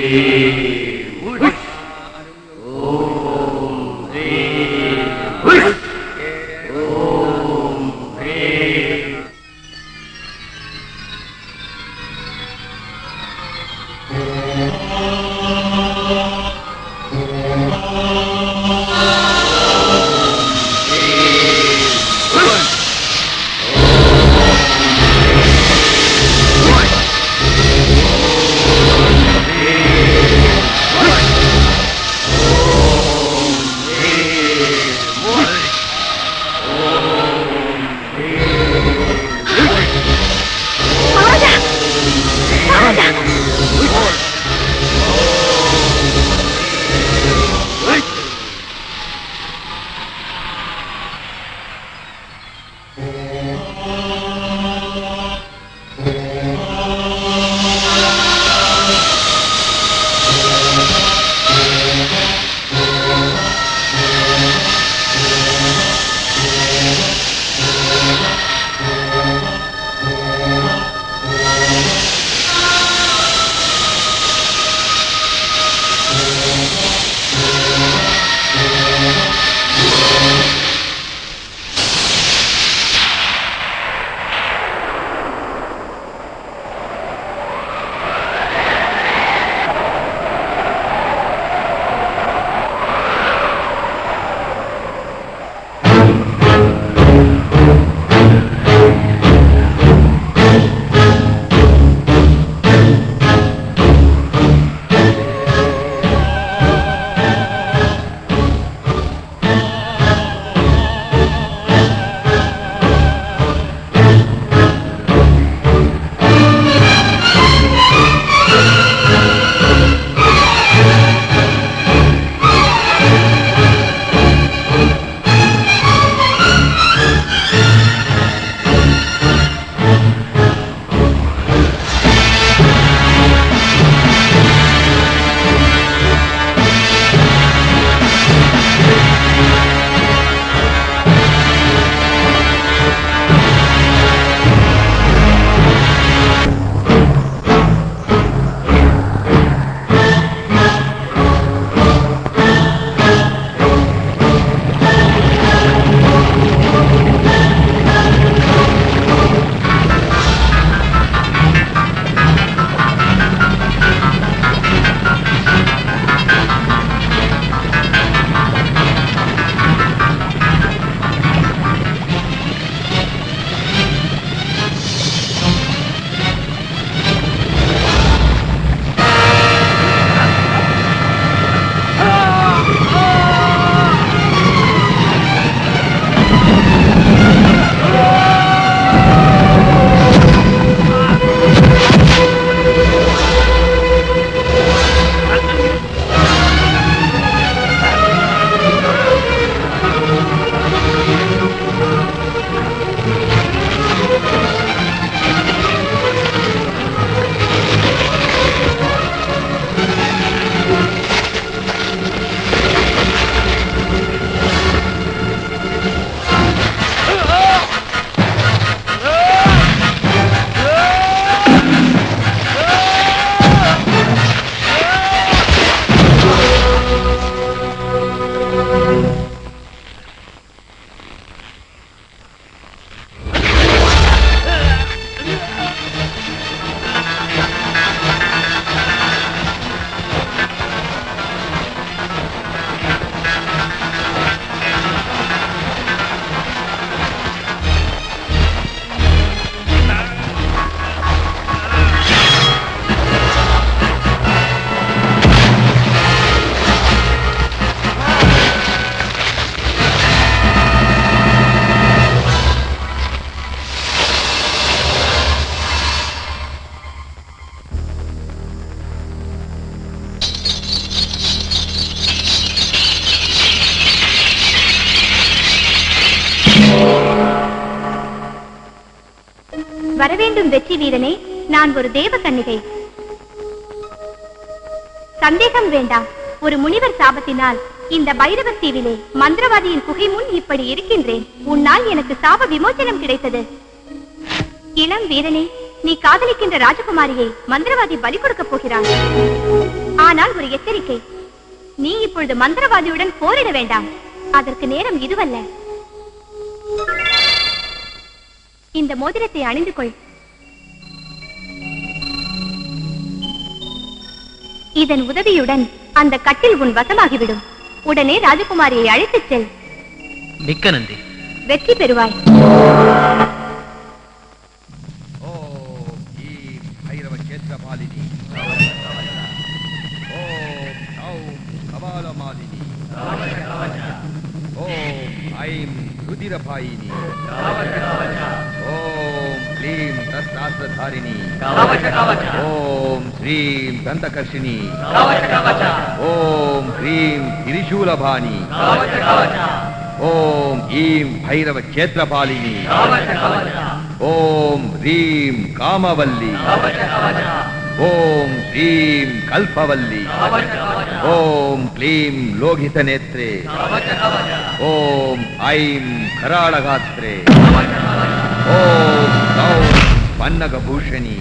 மகாராஜா மகாராஜா வரவேண்டும் வெற்றி வீரனே நான் ஒரு தேவ கன்னிகை சந்தேகம் வேண்டாம் ஒரு முனிவர் சாபத்தினால் இந்த பைரவர் தீவிலே மந்திரவாதியின் குகை முன் இப்படி இருக்கின்றேன் உன்னால் எனக்கு சாப விமோசனம் கிடைத்தது இளம் வீரனே நீ காதலிக்கின்ற ராஜகுமாரியை மந்திரவாதி பலி கொடுக்கப் போகிறான் ஆனால் ஒரு எச்சரிக்கை நீ இப்பொழுது மந்திரவாதியுடன் போரிட வேண்டாம் அதற்கு நேரம் இதுவல்ல இந்த மோதிரத்தை அணிந்து கொள் இதன் உதவியுடன் அந்த கட்டில் உன் வசமாகிவிடும் உடனே ராஜகுமாரியை அழைத்துச் செல் மிக்க நன்றி வெற்றி பெறுவாய் ஓம் ஈம் பைரவ கேத்திரபாலினி ஓம் சௌம் கபாலமாலினி ஓம் ஐம் ருதிரபாயினி ஓம் க்ளீம் தத்ராஸ்திரதாரிணி ஓம் ஸ்ரீம் கந்தகர்ஷினி ஓம் ஹ்ரீம் திரிசூலபாணி ஓம் ஈம் பைரவ கேத்திரபாலினி ஓம் ரீம் காமவல்லி ஓம் ஸ்ரீம் கல்பவல்லி ஓம் க்ளீம் லோகித நேத்ரே ஓம் ஐம் கராளகாத்ரே ஓம் சௌம் பன்னகபூஷணி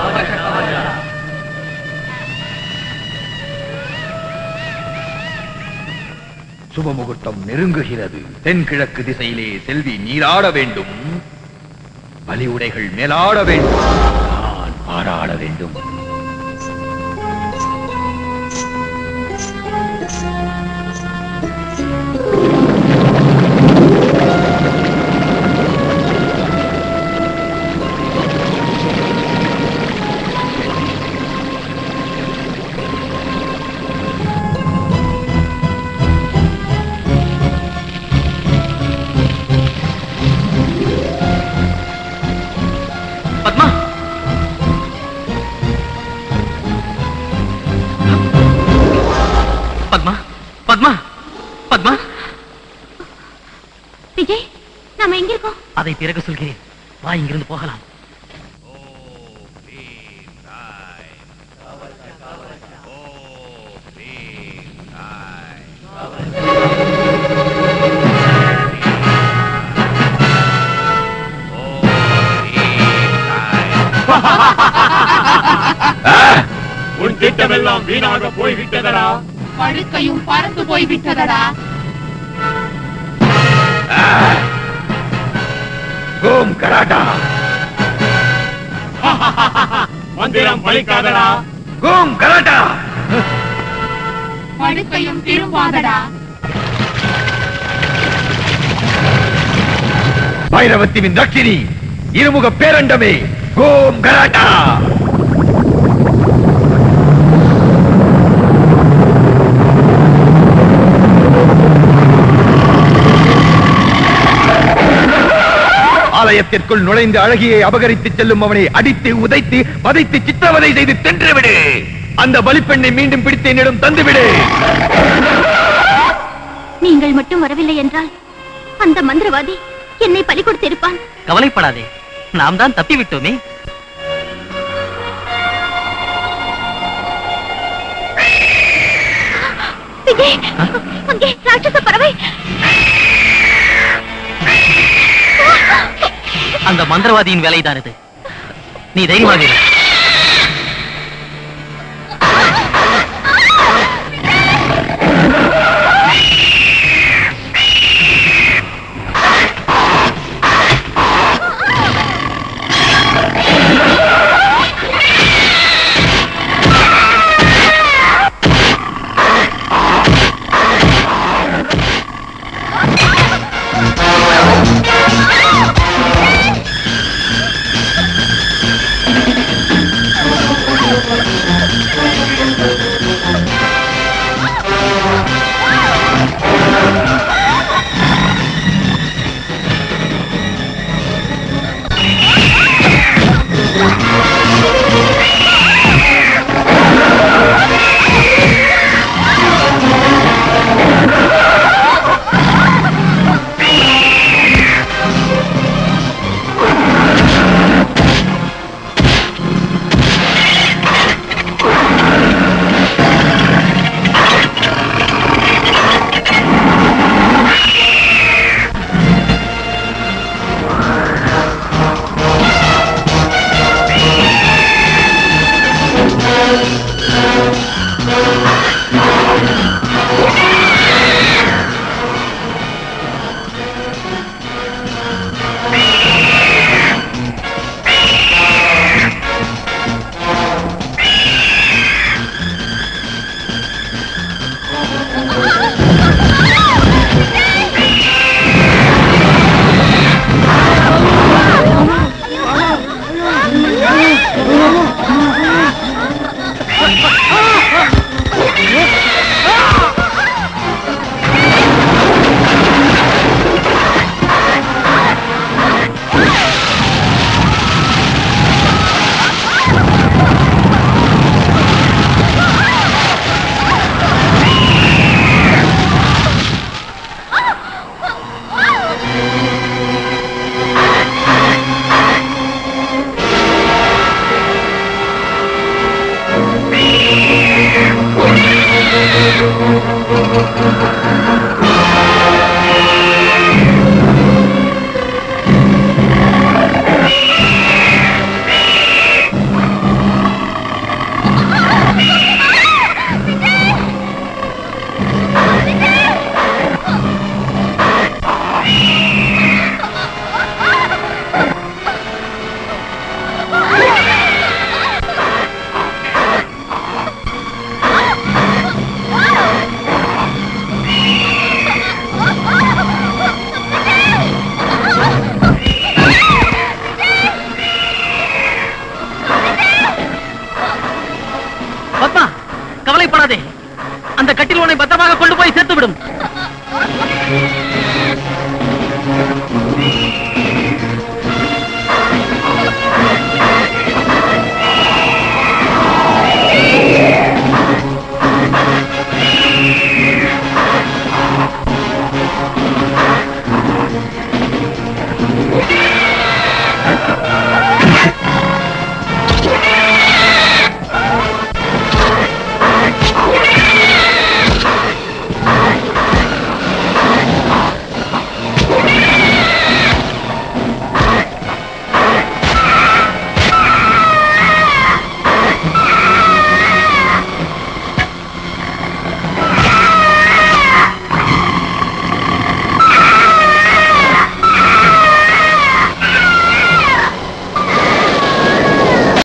சுபமுகூர்த்தம் நெருங்குகிறது தென்கிழக்கு திசையிலே செல்வி நீராட வேண்டும் பலி உடைகள் மேலாட வேண்டும் நான் பாராட வேண்டும் பத்மா பத்மா பத்மா பத்மா விஜய் நாம எங்க இருக்கோம் அதை பிறகு சொல்கிறேன் வா இங்கிருந்து போகலாம் உன் திட்டமெல்லாம் வீணாக போய்விட்டதடா படுக்கையும் பறந்து போய் விட்டதடா ஓம் கராட்டா மந்திரம் பலிக்காதடா ஓம் கராட்டா படுக்கையும் திரும்பாதடா பைரவத்தின் தட்சிணி இருமுக பேரண்டமே ஓம் கராட்டா ஆலயத்திற்குள் நுழைந்து அழகியை அபகரித்து செல்லும் அவனை அடித்து உதைத்து வதைத்து சித்திரவதை செய்து தின்றுவிடு அந்த பலிப்பெண்ணை மீண்டும் பிடித்து என்னிடம் தந்துவிடு நீங்கள் மட்டும் வரவில்லை என்றால் அந்த மந்திரவாதி என்னை பலி கொடுத்திருப்பான் கவலைப்படாதே நாம் தான் தப்பி விட்டோமே விஜய் அங்கே ராட்சச பறவை அந்த மந்திரவாதியின் வேலைதான் இது நீ தைரியமாக இரு. பத்மா கவலைப்படாதே அந்த கட்டில் உன்னை பத்திரமாக கொண்டு போய் சேர்த்து விடும்